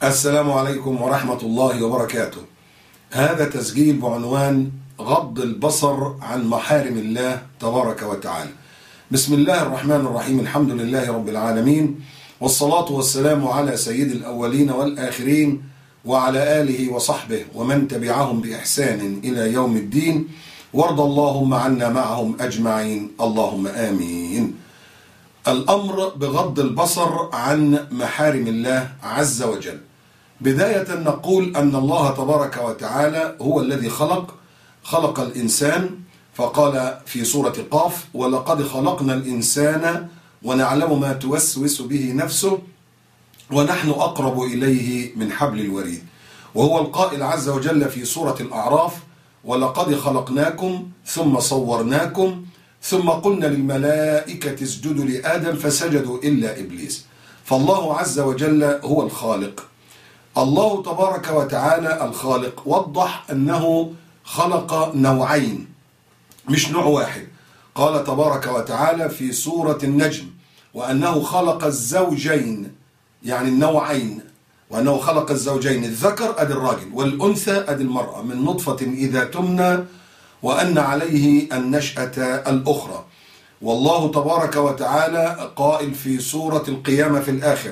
السلام عليكم ورحمة الله وبركاته هذا تسجيل بعنوان غض البصر عن محارم الله تبارك وتعالى بسم الله الرحمن الرحيم الحمد لله رب العالمين والصلاة والسلام على سيد الأولين والآخرين وعلى آله وصحبه ومن تبعهم بإحسان إلى يوم الدين وارض اللهم عنا معهم أجمعين اللهم آمين الأمر بغض البصر عن محارم الله عز وجل بداية نقول أن الله تبارك وتعالى هو الذي خلق خلق الإنسان فقال في سورة قاف ولقد خلقنا الإنسان ونعلم ما توسوس به نفسه ونحن أقرب إليه من حبل الوريد وهو القائل عز وجل في سورة الأعراف ولقد خلقناكم ثم صورناكم ثم قلنا للملائكة اسجدوا لآدم فسجدوا إلا إبليس فالله عز وجل هو الخالق الله تبارك وتعالى الخالق وضح أنه خلق نوعين مش نوع واحد قال تبارك وتعالى في سورة النجم وأنه خلق الزوجين يعني النوعين وأنه خلق الزوجين الذكر أدي الراجل والأنثى أدي المرأة من نطفة إذا تمنى وأن عليه النشأة الأخرى والله تبارك وتعالى قائل في سورة القيامة في الآخر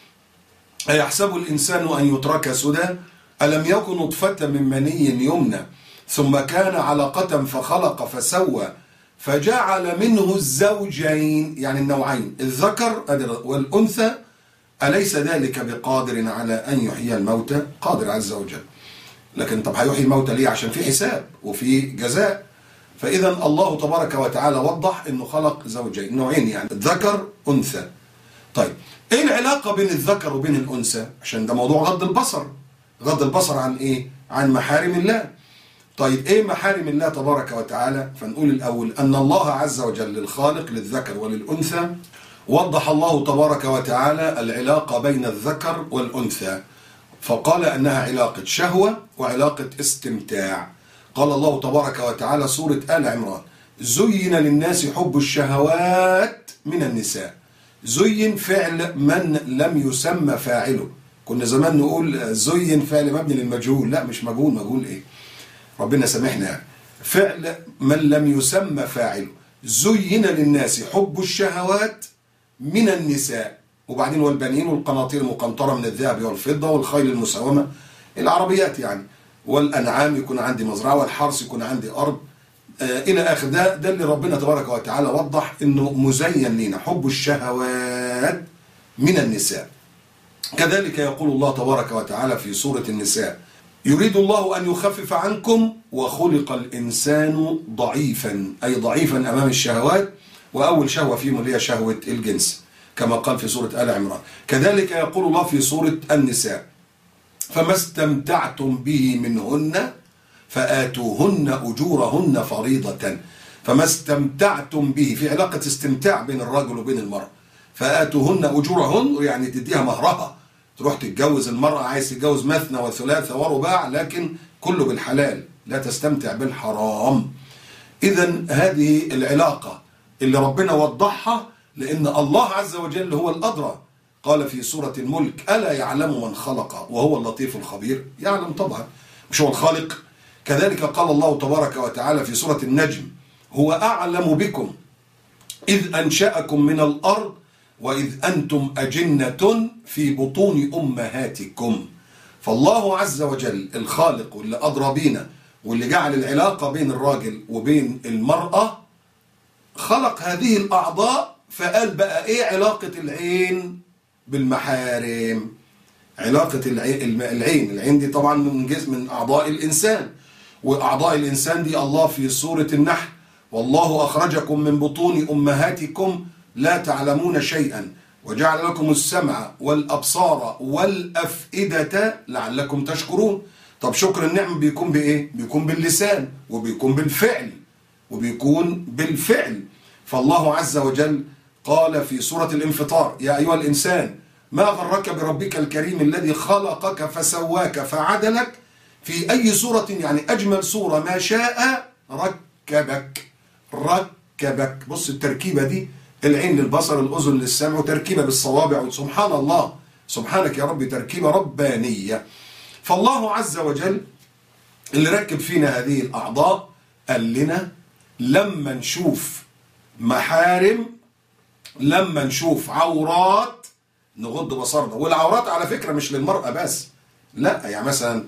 أيحسب الإنسان أن يترك سدى ألم يكن نطفة من مني يمنى ثم كان علقة فخلق فسوى فجعل منه الزوجين يعني النوعين الذكر والأنثى أليس ذلك بقادر على أن يحيي الموتى قادر عز وجل لكن طب هيحيي الموتى ليه عشان في حساب وفي جزاء فإذا الله تبارك وتعالى وضح أنه خلق زوجين نوعين يعني ذكر أنثى طيب ايه العلاقة بين الذكر وبين الأنثى عشان ده موضوع غض البصر غض البصر عن ايه عن محارم الله طيب ايه محارم الله تبارك وتعالى فنقول الاول ان الله عز وجل الخالق للذكر وللأنثى وضح الله تبارك وتعالى العلاقة بين الذكر والأنثى فقال أنها علاقة شهوة وعلاقة استمتاع قال الله تبارك وتعالى سورة آل عمران زين للناس حب الشهوات من النساء زين فعل من لم يسمى فاعله كنا زمان نقول زين فعل مبني للمجهول لا مش مجهول مجهول ايه ربنا سامحنا يعني فعل من لم يسمى فاعله زين للناس حب الشهوات من النساء وبعدين والبنين والقناطير المقنطرة من الذهب والفضة والخيل المسومة العربيات يعني والأنعام يكون عندي مزرعة والحرث يكون عندي أرض آه إلى آخر ده ده اللي ربنا تبارك وتعالى وضح إنه مزين لنا حب الشهوات من النساء كذلك يقول الله تبارك وتعالى في سورة النساء يريد الله أن يخفف عنكم وخلق الإنسان ضعيفا أي ضعيفا أمام الشهوات وأول شهوة فيهم اللي هي شهوة الجنس كما قال في سورة آل عمران كذلك يقول الله في سورة النساء فما استمتعتم به منهن فآتوهن أجورهن فريضة فما استمتعتم به في علاقة استمتاع بين الرجل وبين المرأة فآتوهن أجورهن يعني تديها مهرها تروح تتجوز المرأة عايز تتجوز مثنى وثلاثة ورباع لكن كله بالحلال لا تستمتع بالحرام إذا هذه العلاقة اللي ربنا وضحها لأن الله عز وجل هو الأدرى قال في سورة الملك ألا يعلم من خلق وهو اللطيف الخبير يعلم طبعا مش هو الخالق كذلك قال الله تبارك وتعالى في سورة النجم هو أعلم بكم إذ أنشأكم من الأرض وإذ أنتم أجنة في بطون أمهاتكم فالله عز وجل الخالق واللي أدرى بينا واللي جعل العلاقة بين الراجل وبين المرأة خلق هذه الأعضاء فقال بقى إيه علاقة العين بالمحارم علاقة العين العين دي طبعا من جسم من أعضاء الإنسان وأعضاء الإنسان دي الله في سورة النحل والله أخرجكم من بطون أمهاتكم لا تعلمون شيئا وجعل لكم السمع والأبصار والأفئدة لعلكم تشكرون طب شكر النعم بيكون بإيه؟ بيكون باللسان وبيكون بالفعل وبيكون بالفعل فالله عز وجل قال في سورة الانفطار يا أيها الإنسان ما غرك بربك الكريم الذي خلقك فسواك فعدلك في أي صورة يعني أجمل صورة ما شاء ركبك ركبك بص التركيبة دي العين للبصر الأذن للسمع وتركيبة بالصوابع سبحان الله سبحانك يا رب تركيبة ربانية فالله عز وجل اللي ركب فينا هذه الأعضاء قال لنا لما نشوف محارم لما نشوف عورات نغض بصرنا والعورات على فكرة مش للمرأة بس لا يعني مثلا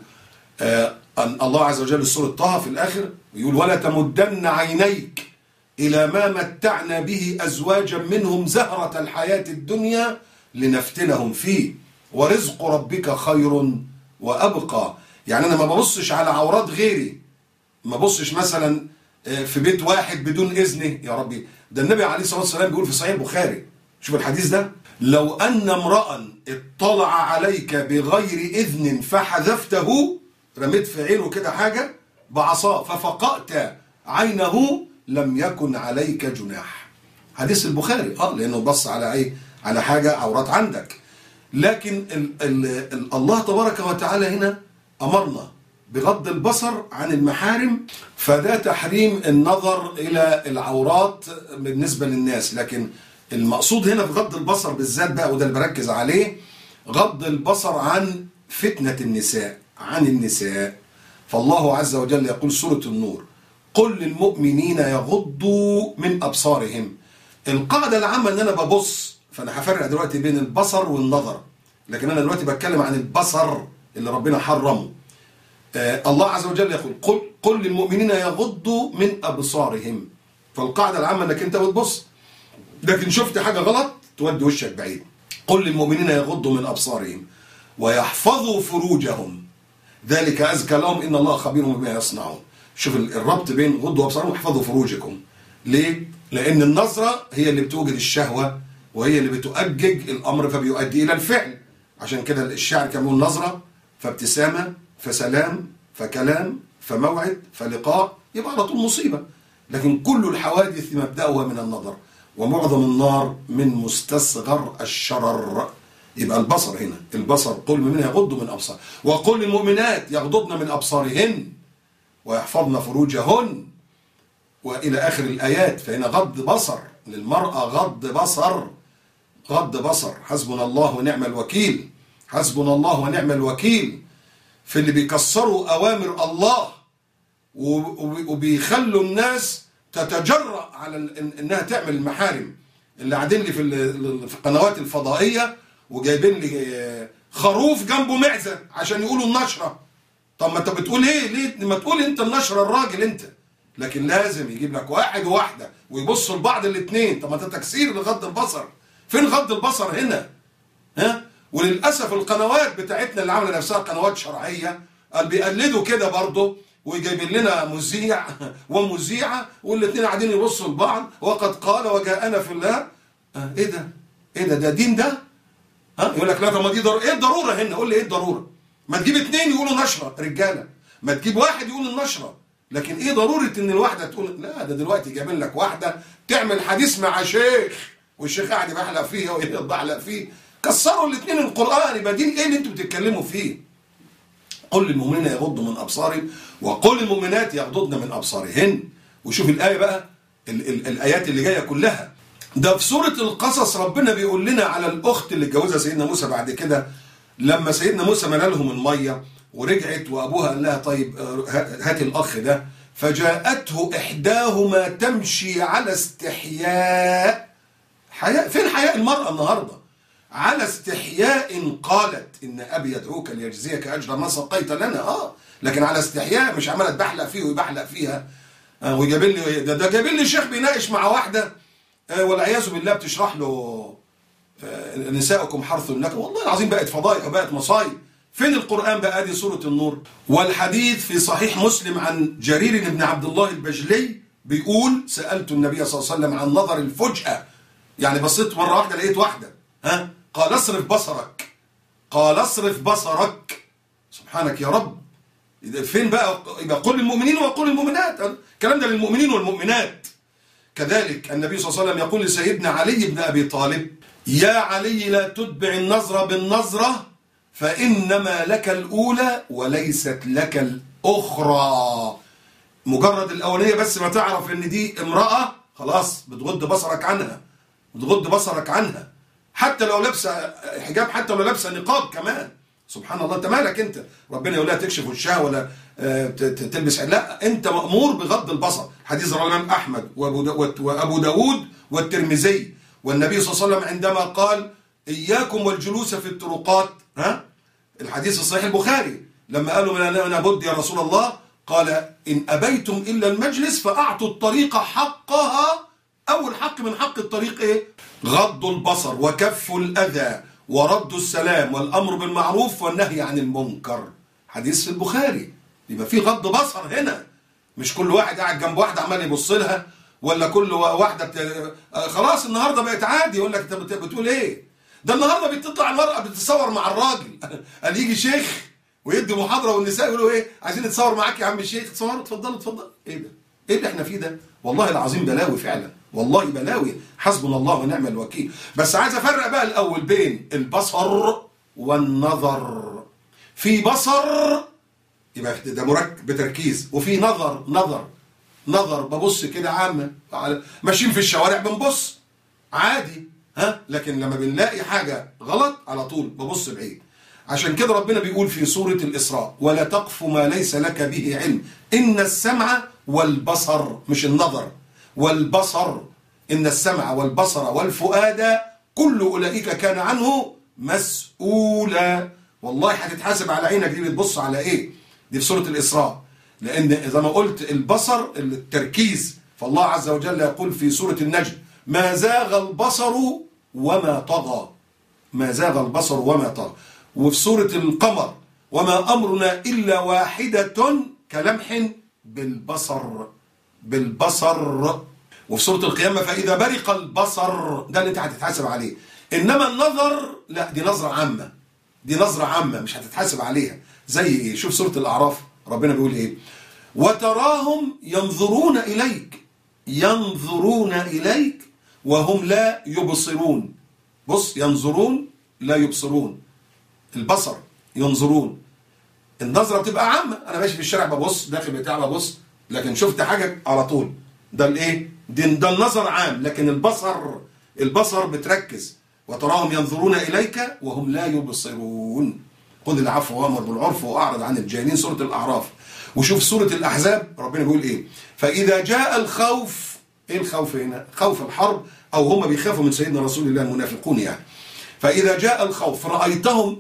آه الله عز وجل سورة طه في الآخر يقول ولا تمدن عينيك إلى ما متعنا به أزواجا منهم زهرة الحياة الدنيا لنفتنهم فيه ورزق ربك خير وأبقى يعني أنا ما ببصش على عورات غيري ما ببصش مثلا في بيت واحد بدون إذنه يا ربي ده النبي عليه الصلاة والسلام بيقول في صحيح البخاري شوف الحديث ده لو أن امرأ اطلع عليك بغير إذن فحذفته رميت في عينه كده حاجة بعصاه ففقأت عينه لم يكن عليك جناح حديث البخاري اه لانه بص على ايه على حاجه عورات عندك لكن ال ال ال الله تبارك وتعالى هنا امرنا بغض البصر عن المحارم فده تحريم النظر الى العورات بالنسبه للناس لكن المقصود هنا بغض البصر بالذات بقى وده اللي بركز عليه غض البصر عن فتنه النساء عن النساء فالله عز وجل يقول سوره النور قل للمؤمنين يغضوا من ابصارهم القاعده العامه ان انا ببص فانا هفرق دلوقتي بين البصر والنظر لكن انا دلوقتي بتكلم عن البصر اللي ربنا حرمه آه الله عز وجل يقول قل, قل للمؤمنين يغضوا من ابصارهم فالقاعده العامه انك انت بتبص لكن شفت حاجه غلط تودي وشك بعيد قل للمؤمنين يغضوا من ابصارهم ويحفظوا فروجهم ذلك ازكى لهم ان الله خبير بما يصنعون شوف الربط بين غضوا ابصارهم واحفظوا فروجكم ليه لان النظره هي اللي بتوجد الشهوه وهي اللي بتؤجج الامر فبيؤدي الى الفعل عشان كده الشاعر كان بيقول نظره فابتسامه فسلام فكلام فموعد فلقاء يبقى على طول مصيبه لكن كل الحوادث مبداها من النظر ومعظم النار من مستصغر الشرر يبقى البصر هنا البصر قل من يغض من ابصار وقل للمؤمنات يغضضن من ابصارهن ويحفظن فروجهن والى اخر الايات فهنا غض بصر للمراه غض بصر غض بصر حسبنا الله ونعم الوكيل حسبنا الله ونعم الوكيل في اللي بيكسروا اوامر الله وبيخلوا الناس تتجرأ على انها تعمل المحارم اللي قاعدين لي في في القنوات الفضائيه وجايبين لي خروف جنبه معزه عشان يقولوا النشره طب ما انت بتقول ايه ليه ما تقول انت النشره الراجل انت لكن لازم يجيب لك واحد وواحده ويبصوا لبعض الاثنين طب ما انت تكسير لغض البصر فين غض البصر هنا ها وللاسف القنوات بتاعتنا اللي عامله نفسها قنوات شرعيه قال بيقلدوا كده برضه وجايبين لنا مذيع ومذيعه والاثنين قاعدين يبصوا لبعض وقد قال وجاءنا في الله اه ايه ده؟ ايه ده؟ ده دين ده؟ ها يقول لك لا طب ما دي ضرورة ايه الضروره هنا؟ قول لي ايه الضروره؟ ما تجيب اثنين يقولوا نشره رجاله ما تجيب واحد يقول النشره لكن ايه ضروره ان الواحده تقول لا ده دلوقتي جايبين لك واحده تعمل حديث مع شيخ والشيخ قاعد يبحلق فيها وهي بحلق فيه كسروا الاثنين القران يبقى دين ايه اللي انتوا بتتكلموا فيه؟ قل للمؤمنين يغضوا من ابصارهم وقل للمؤمنات يغضضن من ابصارهن وشوف الايه بقى ال ال الايات اللي جايه كلها ده في سوره القصص ربنا بيقول لنا على الاخت اللي اتجوزها سيدنا موسى بعد كده لما سيدنا موسى ملا لهم الميه ورجعت وابوها قال لها طيب هات الاخ ده فجاءته احداهما تمشي على استحياء حياء فين حياء المراه النهارده على استحياء قالت ان ابي يدعوك ليجزيك اجر ما سقيت لنا اه لكن على استحياء مش عماله تبحلق فيه ويبحلق فيها آه وجايب لي ده, ده جايب لي شيخ بيناقش مع واحده آه والعياذ بالله بتشرح له آه نساؤكم حرث لكم والله العظيم بقت فضائح وبقت مصايب فين القرآن بقى دي سورة النور والحديث في صحيح مسلم عن جرير بن عبد الله البجلي بيقول سألت النبي صلى الله عليه وسلم عن نظر الفجأة يعني بصيت مرة واحدة لقيت واحدة ها قال اصرف بصرك قال اصرف بصرك سبحانك يا رب فين بقى يبقى قل للمؤمنين وقل للمؤمنات الكلام ده للمؤمنين والمؤمنات كذلك النبي صلى الله عليه وسلم يقول لسيدنا علي بن ابي طالب يا علي لا تتبع النظرة بالنظرة فإنما لك الأولى وليست لك الأخرى مجرد الأولية بس ما تعرف إن دي امرأة خلاص بتغض بصرك عنها بتغض بصرك عنها حتى لو لابسه حجاب حتى لو لابسه نقاب كمان سبحان الله انت مالك انت ربنا يقول لها تكشف وشها ولا آه، ت- ت- تلبس لا انت مامور بغض البصر حديث رواه الامام احمد وابو دا- وابو داود والترمذي والنبي صلى الله عليه وسلم عندما قال اياكم والجلوس في الطرقات ها الحديث الصحيح البخاري لما قالوا من أنا بد يا رسول الله قال إن أبيتم إلا المجلس فأعطوا الطريق حقها أول حق من حق الطريق إيه؟ غض البصر وكف الأذى ورد السلام والأمر بالمعروف والنهي عن المنكر حديث في البخاري يبقى في غض بصر هنا مش كل واحد قاعد جنب واحدة عمال يبص لها ولا كل واحدة بت... آه خلاص النهاردة بقت عادي يقول لك أنت بت- بتقول إيه ده النهارده بتطلع المرأة بتتصور مع الراجل قال يجي شيخ ويدي محاضرة والنساء يقولوا ايه عايزين نتصور معاك يا عم الشيخ تصوروا اتفضلوا اتفضل ايه ده ايه اللي احنا فيه ده والله العظيم بلاوي فعلا والله بلاوي حسبنا الله ونعم الوكيل بس عايز افرق بقى الاول بين البصر والنظر في بصر يبقى ده مركب بتركيز وفي نظر نظر نظر ببص كده عامة على- ماشيين في الشوارع بنبص عادي ها لكن لما بنلاقي حاجة غلط على طول ببص بعيد عشان كده ربنا بيقول في سورة الإسراء ولا تقف ما ليس لك به علم إن السمع والبصر مش النظر والبصر إن السمع والبصر والفؤاد كل أولئك كان عنه مسؤولا والله هتتحاسب على عينك دي بتبص على إيه دي في سورة الإسراء لأن زي ما قلت البصر التركيز فالله عز وجل يقول في سورة النجم ما زاغ البصر وما طغى ما زاغ البصر وما طغى وفي سورة القمر وما أمرنا إلا واحدة كلمح بالبصر بالبصر وفي سورة القيامة فإذا برق البصر ده اللي أنت هتتحاسب عليه إنما النظر لا دي نظرة عامة دي نظرة عامة مش هتتحاسب عليها زي إيه شوف سورة الأعراف ربنا بيقول إيه وتراهم ينظرون إليك ينظرون إليك وهم لا يبصرون بص ينظرون لا يبصرون البصر ينظرون النظرة بتبقى عامة أنا ماشي في الشارع ببص داخل بتاع ببص لكن شفت حاجة على طول ده الإيه؟ ده, ده النظر عام لكن البصر البصر بتركز وتراهم ينظرون إليك وهم لا يبصرون خذ العفو وامر بالعرف واعرض عن الجاهلين سوره الاعراف وشوف سوره الاحزاب ربنا بيقول ايه فاذا جاء الخوف ايه الخوف هنا خوف الحرب او هم بيخافوا من سيدنا رسول الله المنافقون يعني فاذا جاء الخوف رايتهم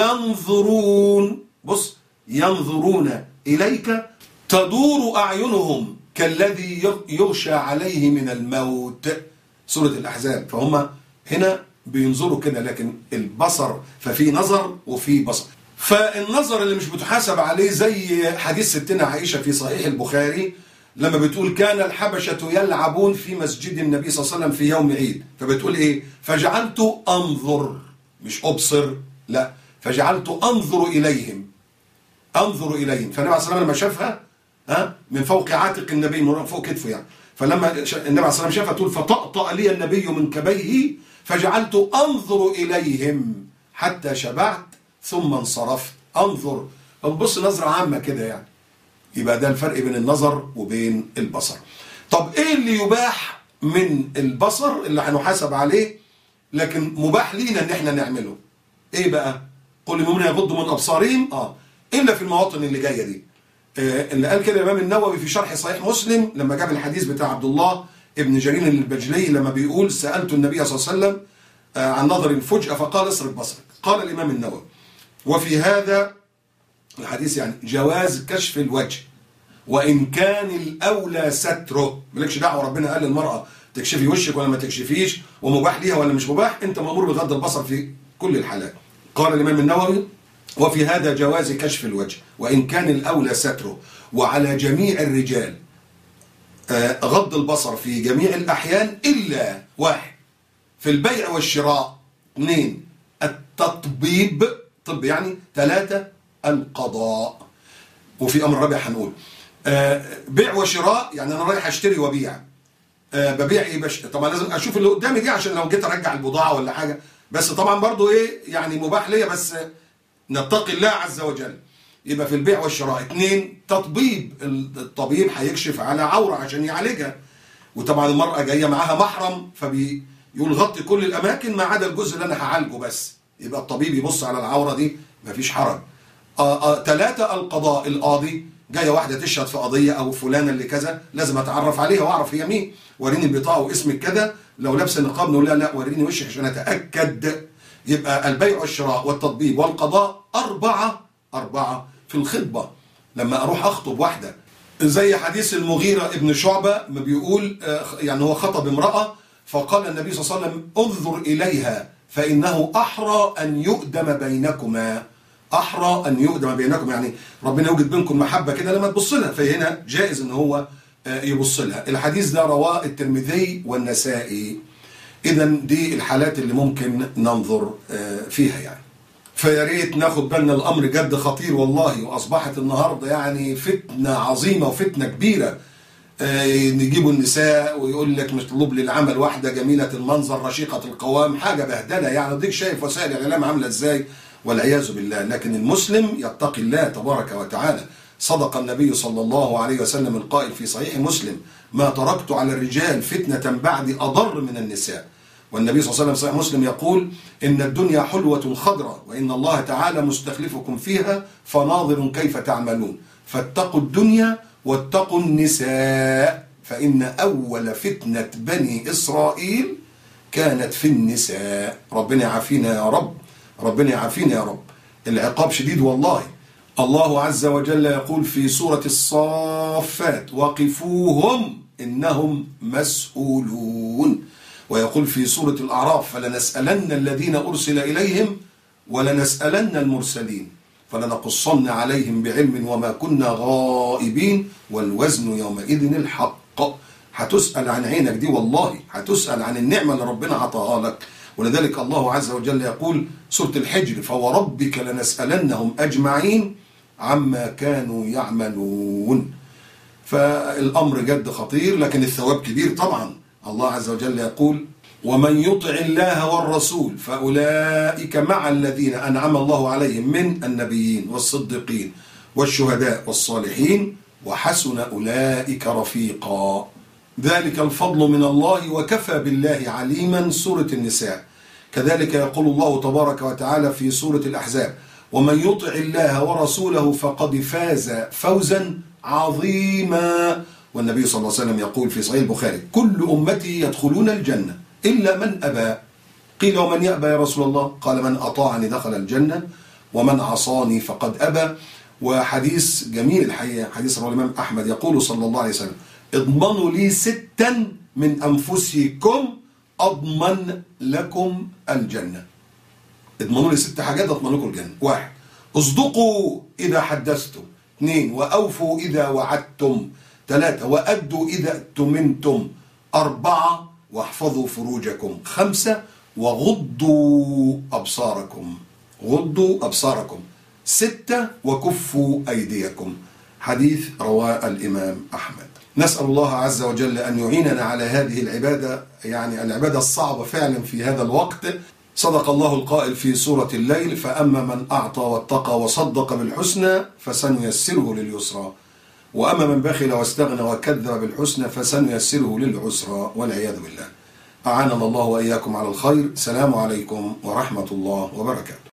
ينظرون بص ينظرون اليك تدور اعينهم كالذي يغشى عليه من الموت سوره الاحزاب فهم هنا بينظروا كده لكن البصر ففي نظر وفي بصر فالنظر اللي مش بتحاسب عليه زي حديث ستنا عائشة في صحيح البخاري لما بتقول كان الحبشة يلعبون في مسجد النبي صلى الله عليه وسلم في يوم عيد فبتقول ايه فجعلت انظر مش ابصر لا فجعلت انظر اليهم انظر اليهم فالنبي عليه الصلاه والسلام لما شافها ها من فوق عاتق النبي من فوق كتفه يعني فلما النبي عليه الصلاه والسلام شافها تقول فطأطأ لي النبي من كبيه فجعلت انظر اليهم حتى شبعت ثم انصرفت انظر ببص نظره عامه كده يعني يبقى ده الفرق بين النظر وبين البصر طب ايه اللي يباح من البصر اللي هنحاسب عليه لكن مباح لينا ان احنا نعمله ايه بقى قل للمؤمنين يغضوا من ابصارهم اه الا في المواطن اللي جايه دي آه اللي قال كده الامام النووي في شرح صحيح مسلم لما جاب الحديث بتاع عبد الله ابن جرير البجلي لما بيقول سالت النبي صلى الله عليه وسلم آه عن نظر الفجأة فقال اصرف بصرك قال الامام النووي وفي هذا الحديث يعني جواز كشف الوجه وان كان الاولى ستره مالكش دعوه ربنا قال للمراه تكشفي وشك ولا ما تكشفيش ومباح ليها ولا مش مباح انت مامور بغض البصر في كل الحالات قال الامام النووي وفي هذا جواز كشف الوجه وان كان الاولى ستره وعلى جميع الرجال غض البصر في جميع الاحيان الا واحد في البيع والشراء اثنين التطبيب طب يعني ثلاثة القضاء وفي امر رابع هنقول آه بيع وشراء يعني انا رايح اشتري وابيع آه ببيع ايه بش... طبعا لازم اشوف اللي قدامي دي عشان لو جيت ارجع البضاعه ولا حاجه بس طبعا برضو ايه يعني مباح ليا بس نتقي الله عز وجل يبقى في البيع والشراء اثنين تطبيب الطبيب هيكشف على عوره عشان يعالجها وطبعا المراه جايه معاها محرم فبي يقول غطي كل الاماكن ما عدا الجزء اللي انا هعالجه بس يبقى الطبيب يبص على العوره دي مفيش حرج ثلاثة القضاء القاضي جاية واحدة تشهد في قضية أو فلانة اللي كذا لازم أتعرف عليها وأعرف هي مين وريني البطاقة واسمك كذا لو لابسة نقاب نقول لها لا وريني وشك عشان أتأكد يبقى البيع والشراء والتطبيب والقضاء أربعة أربعة في الخطبة لما أروح أخطب واحدة زي حديث المغيرة ابن شعبة ما بيقول يعني هو خطب امرأة فقال النبي صلى الله عليه وسلم انظر إليها فإنه أحرى أن يؤدم بينكما أحرى أن يؤدم بينكم يعني ربنا يوجد بينكم محبة كده لما تبص لها فهنا جائز أن هو يبص لها الحديث ده رواه الترمذي والنسائي إذا دي الحالات اللي ممكن ننظر فيها يعني فيا ريت ناخد بالنا الامر جد خطير والله واصبحت النهارده يعني فتنه عظيمه وفتنه كبيره نجيبوا النساء ويقول لك مطلوب للعمل واحده جميله المنظر رشيقه القوام حاجه بهدله يعني ديك شايف وسائل الاعلام عامله ازاي والعياذ بالله لكن المسلم يتقي الله تبارك وتعالى صدق النبي صلى الله عليه وسلم القائل في صحيح مسلم ما تركت على الرجال فتنه بعد اضر من النساء والنبي صلى الله عليه وسلم صحيح مسلم يقول إن الدنيا حلوة خضراء وإن الله تعالى مستخلفكم فيها فناظر كيف تعملون فاتقوا الدنيا واتقوا النساء فإن أول فتنة بني إسرائيل كانت في النساء ربنا يعافينا يا رب ربنا يعافينا يا رب العقاب شديد والله الله عز وجل يقول في سورة الصافات وقفوهم إنهم مسؤولون ويقول في سورة الأعراف فلنسألن الذين أرسل إليهم ولنسألن المرسلين فلنقصن عليهم بعلم وما كنا غائبين والوزن يومئذ الحق هتسأل عن عينك دي والله هتسأل عن النعمة اللي ربنا عطاها لك ولذلك الله عز وجل يقول سورة الحجر فوربك لنسألنهم أجمعين عما كانوا يعملون فالأمر جد خطير لكن الثواب كبير طبعا الله عز وجل يقول ومن يطع الله والرسول فأولئك مع الذين أنعم الله عليهم من النبيين والصديقين والشهداء والصالحين وحسن أولئك رفيقا ذلك الفضل من الله وكفى بالله عليما سورة النساء كذلك يقول الله تبارك وتعالى في سورة الأحزاب ومن يطع الله ورسوله فقد فاز فوزا عظيما والنبي صلى الله عليه وسلم يقول في صحيح البخاري كل أمتي يدخلون الجنة إلا من أبى قيل ومن يأبى يا رسول الله قال من أطاعني دخل الجنة ومن عصاني فقد أبى وحديث جميل الحقيقة حديث رواه الإمام أحمد يقول صلى الله عليه وسلم اضمنوا لي ستا من أنفسكم أضمن لكم الجنة اضمنوا لي ست حاجات أضمن لكم الجنة واحد اصدقوا إذا حدثتم اثنين وأوفوا إذا وعدتم ثلاثة وأدوا إذا اؤتمنتم أربعة واحفظوا فروجكم خمسة وغضوا أبصاركم غضوا أبصاركم ستة وكفوا أيديكم حديث رواه الإمام أحمد نسأل الله عز وجل أن يعيننا على هذه العبادة يعني العبادة الصعبة فعلا في هذا الوقت صدق الله القائل في سورة الليل فأما من أعطى واتقى وصدق بالحسنى فسنيسره لليسرى وأما من بخل واستغنى وكذب بالحسنى فسنيسره للعسرى والعياذ بالله أعاننا الله وإياكم على الخير سلام عليكم ورحمة الله وبركاته